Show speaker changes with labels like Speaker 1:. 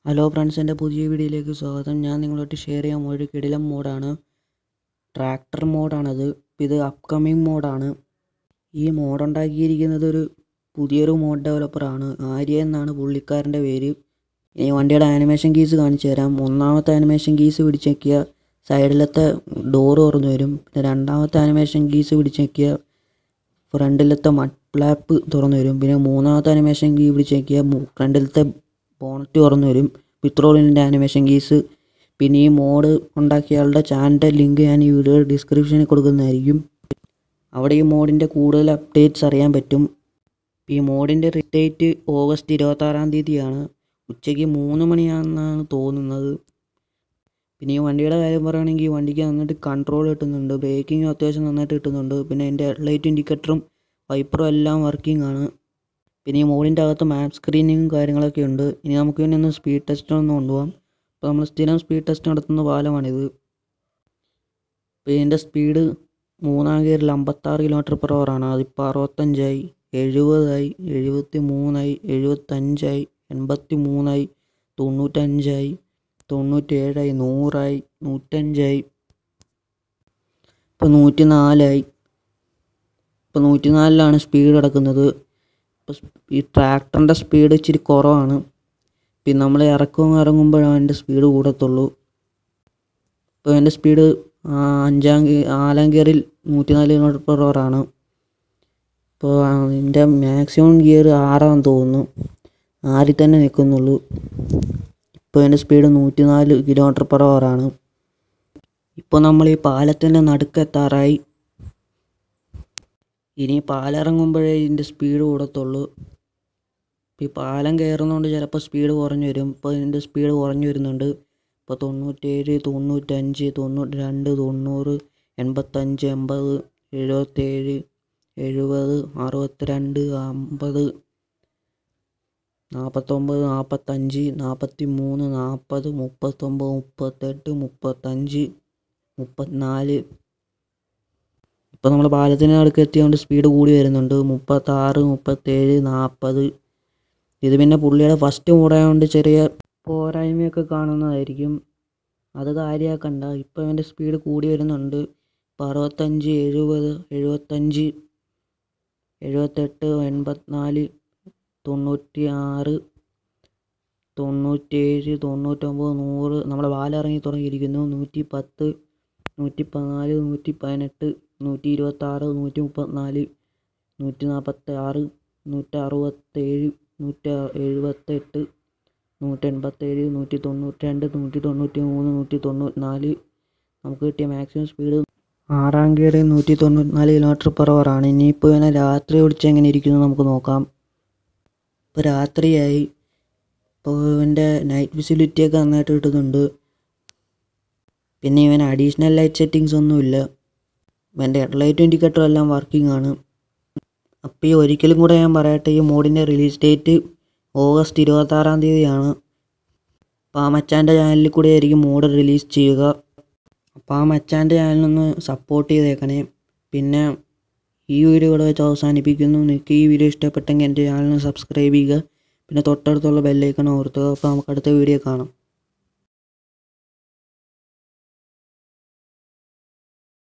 Speaker 1: hello friends എൻ്റെ പുതിയ വീഡിയോയിലേക്ക് സ്വാഗതം ഞാൻ നിങ്ങളോട്ട് ഷെയർ ചെയ്യാൻ ഒരു കിടിലം മോഡാണ് ട്രാക്ടർ മോഡാണത് ഇപ്പം ഇത് അപ്കമിങ് മോഡാണ് ഈ മോഡ് ഉണ്ടാക്കിയിരിക്കുന്നത് ഒരു പുതിയൊരു മോഡ് ഡെവലപ്പറാണ് ആര്യ എന്നാണ് പുള്ളിക്കാരൻ്റെ പേര് ഈ വണ്ടിയുടെ ആനിമേഷൻ കീസ് കാണിച്ചു തരാം ഒന്നാമത്തെ ആനിമേഷൻ കീസ് പിടിച്ചേക്കുക സൈഡിലത്തെ ഡോറ് തുറന്നു വരും പിന്നെ രണ്ടാമത്തെ ആനിമേഷൻ കീസ് പിടിച്ചേക്കുക ഫ്രണ്ടിലത്തെ മഡ് ഫ്ലാപ്പ് തുറന്നു വരും പിന്നെ മൂന്നാമത്തെ ആനിമേഷൻ കീ പിടിച്ചേക്കുക ഫ്രണ്ടിലത്തെ ബോണറ്റ് തുറന്നു വരും പിത്രോളിൻ്റെ ആനിമേഷൻ കീസ് പിന്നെ ഈ മോഡ് ഉണ്ടാക്കിയ ആളുടെ ചാനലിൻ്റെ ലിങ്ക് ഞാൻ ഈ വീഡിയോ ഡിസ്ക്രിപ്ഷനിൽ കൊടുക്കുന്നതായിരിക്കും അവിടെ ഈ മോഡിൻ്റെ കൂടുതൽ അപ്ഡേറ്റ്സ് അറിയാൻ പറ്റും ഈ മോഡിൻ്റെ റിഡേറ്റ് ഓഗസ്റ്റ് ഇരുപത്താറാം തീയതിയാണ് ഉച്ചയ്ക്ക് മൂന്ന് മണിയാണെന്നാണ് തോന്നുന്നത് പിന്നെ ഈ വണ്ടിയുടെ കാര്യം പറയുകയാണെങ്കിൽ ഈ വണ്ടിക്ക് നന്നായിട്ട് കൺട്രോൾ കിട്ടുന്നുണ്ട് ബ്രേക്കിങ്ങും അത്യാവശ്യം നന്നായിട്ട് കിട്ടുന്നുണ്ട് പിന്നെ എൻ്റെ ഹെഡ്ലൈറ്റ് ഇൻഡിക്കേറ്ററും വൈപ്പറും എല്ലാം വർക്കിംഗ് ആണ് പിന്നെ ഈ മോഡിൻ്റെ അകത്ത് മാപ്പ് സ്ക്രീനിങ്ങും കാര്യങ്ങളൊക്കെ ഉണ്ട് ഇനി നമുക്ക് പിന്നെ ഒന്ന് സ്പീഡ് ടെസ്റ്റ് ഒന്ന് കൊണ്ടുപോകാം അപ്പോൾ നമ്മൾ സ്ഥിരം സ്പീഡ് ടെസ്റ്റ് നടത്തുന്ന പാലമാണിത് ഇപ്പോൾ ഇതിൻ്റെ സ്പീഡ് മൂന്നാം ഗിയറിൽ അമ്പത്താറ് കിലോമീറ്റർ പെർ ആണ് അതിപ്പോൾ അറുപത്തഞ്ചായി എഴുപതായി എഴുപത്തി മൂന്നായി എഴുപത്തഞ്ചായി എൺപത്തി മൂന്നായി തൊണ്ണൂറ്റഞ്ചായി തൊണ്ണൂറ്റേഴായി നൂറായി നൂറ്റഞ്ചായി ഇപ്പോൾ നൂറ്റി നാലായി ഇപ്പോൾ നൂറ്റി നാലിലാണ് സ്പീഡ് കിടക്കുന്നത് ഇപ്പോൾ ഈ ട്രാക്ടറിൻ്റെ സ്പീഡ് ഇച്ചിരി കുറവാണ് പിന്നെ നമ്മൾ ഇറക്കവും ഇറങ്ങുമ്പോഴാണ് അതിൻ്റെ സ്പീഡ് കൂടത്തുള്ളൂ ഇപ്പോൾ എൻ്റെ സ്പീഡ് അഞ്ചാം ഗിയർ നാലാം ഗിയറിൽ നൂറ്റി നാല് കിലോമീറ്റർ പെർ ആണ് ഇപ്പോൾ എൻ്റെ മാക്സിമം ഗിയർ ആറാന്ന് തോന്നുന്നു ആറിൽ തന്നെ നിൽക്കുന്നുള്ളൂ ഇപ്പോൾ എൻ്റെ സ്പീഡ് നൂറ്റി നാല് കിലോമീറ്റർ പെർ ആണ് ഇപ്പോൾ നമ്മൾ ഈ പാലത്തിൻ്റെ നടുക്കെത്താറായി ഇനി പാലിറങ്ങുമ്പോഴേ ഇതിൻ്റെ സ്പീഡ് കൂടത്തുള്ളൂ ഈ പാലം കയറുന്നതുകൊണ്ട് ചിലപ്പോൾ സ്പീഡ് കുറഞ്ഞു വരും ഇപ്പോൾ ഇതിൻ്റെ സ്പീഡ് കുറഞ്ഞു വരുന്നുണ്ട് ഇപ്പോൾ തൊണ്ണൂറ്റേഴ് തൊണ്ണൂറ്റഞ്ച് തൊണ്ണൂറ്റി രണ്ട് തൊണ്ണൂറ് എൺപത്തഞ്ച് എൺപത് എഴുപത്തേഴ് എഴുപത് അറുപത്തിരണ്ട് അമ്പത് നാൽപ്പത്തൊമ്പത് നാൽപ്പത്തഞ്ച് നാൽപ്പത്തി മൂന്ന് നാൽപ്പത് മുപ്പത്തൊമ്പത് മുപ്പത്തെട്ട് മുപ്പത്തഞ്ച് മുപ്പത്തിനാല് ഇപ്പോൾ നമ്മൾ പാലത്തിൻ്റെ അടുക്ക് എത്തിയതുകൊണ്ട് സ്പീഡ് കൂടി വരുന്നുണ്ട് മുപ്പത്താറ് മുപ്പത്തേഴ് നാൽപ്പത് ഇത് പിന്നെ പുള്ളിയുടെ ഫസ്റ്റ് മോഡായതുകൊണ്ട് ചെറിയ പോരായ്മയൊക്കെ കാണുന്നതായിരിക്കും അത് കാര്യമാക്കണ്ട ഇപ്പോൾ എൻ്റെ സ്പീഡ് കൂടി വരുന്നുണ്ട് ഇപ്പോൾ അറുപത്തഞ്ച് എഴുപത് എഴുപത്തഞ്ച് എഴുപത്തെട്ട് എൺപത്തിനാല് തൊണ്ണൂറ്റി ആറ് തൊണ്ണൂറ്റേഴ് തൊണ്ണൂറ്റൊമ്പത് നൂറ് നമ്മുടെ പാലിറങ്ങി തുടങ്ങിയിരിക്കുന്നു നൂറ്റി പത്ത് നൂറ്റി പതിനാല് നൂറ്റി പതിനെട്ട് നൂറ്റി ഇരുപത്താറ് നൂറ്റി മുപ്പത്തിനാല് നൂറ്റി നാൽപ്പത്തി ആറ് നൂറ്റി അറുപത്തേഴ് നൂറ്റി എഴുപത്തെട്ട് നൂറ്റി എൺപത്തേഴ് നൂറ്റി തൊണ്ണൂറ്റി രണ്ട് നൂറ്റി തൊണ്ണൂറ്റി മൂന്ന് നൂറ്റി തൊണ്ണൂറ്റി നാല് നമുക്ക് കിട്ടിയ മാക്സിമം സ്പീഡ് ആറാം ഗിയറിൽ നൂറ്റി തൊണ്ണൂറ്റി നാല് കിലോമീറ്റർ പെർ ആണ് ഇനിയിപ്പോൾ ഇവനെ രാത്രി ഓടിച്ച് എങ്ങനെ ഇരിക്കുന്നു നമുക്ക് നോക്കാം ഇപ്പോൾ രാത്രിയായി ഇപ്പോൾ ഇവൻ്റെ നൈറ്റ് വിസിബിലിറ്റിയൊക്കെ നന്നായിട്ട് കിട്ടുന്നുണ്ട് പിന്നെ ഇവൻ അഡീഷണൽ ലൈറ്റ് സെറ്റിങ്സ് ഒന്നുമില്ല ഇവൻ്റെ ഹെഡ്ലൈറ്റ് ഇൻഡിക്കേറ്ററും എല്ലാം വർക്കിംഗ് ആണ് അപ്പോൾ ഈ ഒരിക്കലും കൂടെ ഞാൻ പറയട്ടെ ഈ മോഡിൻ്റെ റിലീസ് ഡേറ്റ് ഓഗസ്റ്റ് ഇരുപത്താറാം തീയതിയാണ് അപ്പോൾ ആ മച്ചാൻ്റെ ചാനലിൽ കൂടെ ആയിരിക്കും മോഡ് റിലീസ് ചെയ്യുക അപ്പോൾ ആ മച്ചാൻ്റെ ചാനലൊന്ന് സപ്പോർട്ട് ചെയ്തേക്കണേ പിന്നെ ഈ വീഡിയോ ഇവിടെ വെച്ച് അവസാനിപ്പിക്കുന്നു നിങ്ങൾക്ക് ഈ വീഡിയോ ഇഷ്ടപ്പെട്ടെങ്കിൽ എൻ്റെ ചാനൽ സബ്സ്ക്രൈബ് ചെയ്യുക പിന്നെ തൊട്ടടുത്തുള്ള ബെല്ലൈക്കൺ ഓർത്തുക അപ്പോൾ നമുക്ക് അടുത്ത വീഡിയോ കാണാം